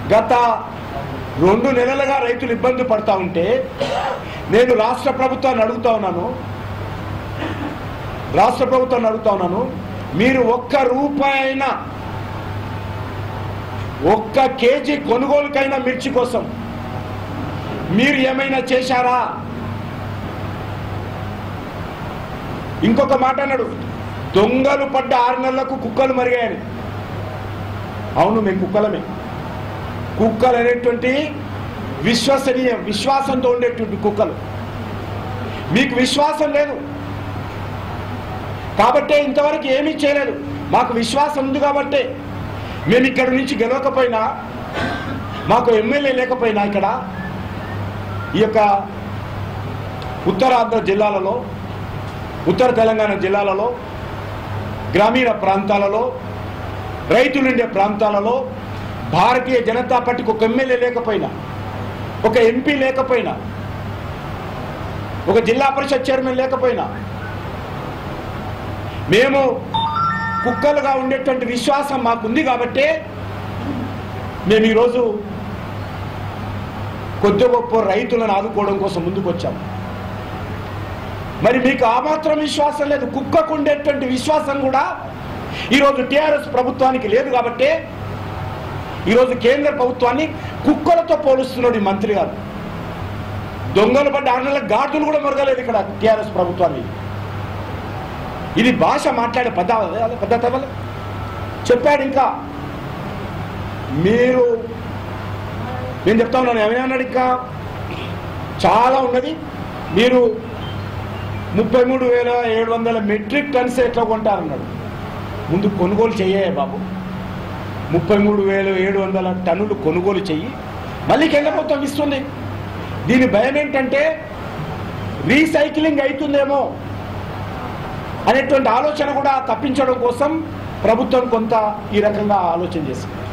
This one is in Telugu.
గత రెండు నెలలుగా రైతులు ఇబ్బంది పడతా ఉంటే నేను రాష్ట్ర ప్రభుత్వాన్ని అడుగుతా ఉన్నాను రాష్ట్ర ప్రభుత్వాన్ని అడుగుతా ఉన్నాను మీరు ఒక్క రూపాయి అయినా ఒక్క కేజీ కొనుగోలుకైనా మిర్చి కోసం మీరు ఏమైనా చేశారా ఇంకొక మాట అన్నాడు దొంగలు పడ్డ ఆరు నెలలకు కుక్కలు మరిగాయని అవును మేము కుక్కలమే కుక్కలు అనేటువంటి విశ్వసనీయ విశ్వాసంతో ఉండేటువంటి కుక్కలు మీకు విశ్వాసం లేదు కాబట్టే ఇంతవరకు ఏమీ చేయలేదు మాకు విశ్వాసం ఉంది కాబట్టే మేము ఇక్కడ నుంచి గెలవకపోయినా మాకు ఎమ్మెల్యే లేకపోయినా ఇక్కడ ఈ యొక్క ఉత్తరాంధ్ర జిల్లాలలో ఉత్తర తెలంగాణ జిల్లాలలో గ్రామీణ ప్రాంతాలలో రైతులుండే ప్రాంతాలలో భారతీయ జనతా పార్టీకి ఒక ఎమ్మెల్యే లేకపోయినా ఒక ఎంపీ లేకపోయినా ఒక జిల్లా పరిషత్ చైర్మన్ లేకపోయినా మేము కుక్కలుగా ఉండేటువంటి విశ్వాసం మాకుంది కాబట్టే మేము ఈరోజు కొద్ది గొప్ప రైతులను ఆదుకోవడం కోసం ముందుకు వచ్చాము మరి మీకు ఆ మాత్రం విశ్వాసం లేదు కుక్కకు ఉండేటువంటి విశ్వాసం కూడా ఈరోజు టీఆర్ఎస్ ప్రభుత్వానికి లేదు కాబట్టే ఈరోజు కేంద్ర ప్రభుత్వాన్ని కుక్కలతో పోలుస్తున్నాడు ఈ మంత్రి గారు దొంగలు పడ్డ ఆరు నెలల గార్డులు కూడా మొరగలేదు ఇక్కడ టీఆర్ఎస్ ప్రభుత్వాన్ని ఇది భాష మాట్లాడే పద్ధతి పద్ధతి వల్ల చెప్పాడు ఇంకా మీరు నేను చెప్తా ఉన్నాను ఏమన్నాడు ఇంకా చాలా ఉన్నది మీరు ముప్పై మూడు వేల ఏడు వందల మెట్రిక్ టన్స్ ఎట్లా కొంటారన్నాడు ముందు కొనుగోలు చెయ్యే బాబు ముప్పై మూడు వేల ఏడు వందల టన్నులు కొనుగోలు చెయ్యి మళ్ళీ కేంద్ర ప్రభుత్వం ఇస్తుంది దీని భయం ఏంటంటే రీసైక్లింగ్ అవుతుందేమో అనేటువంటి ఆలోచన కూడా తప్పించడం కోసం ప్రభుత్వం కొంత ఈ రకంగా ఆలోచన చేసింది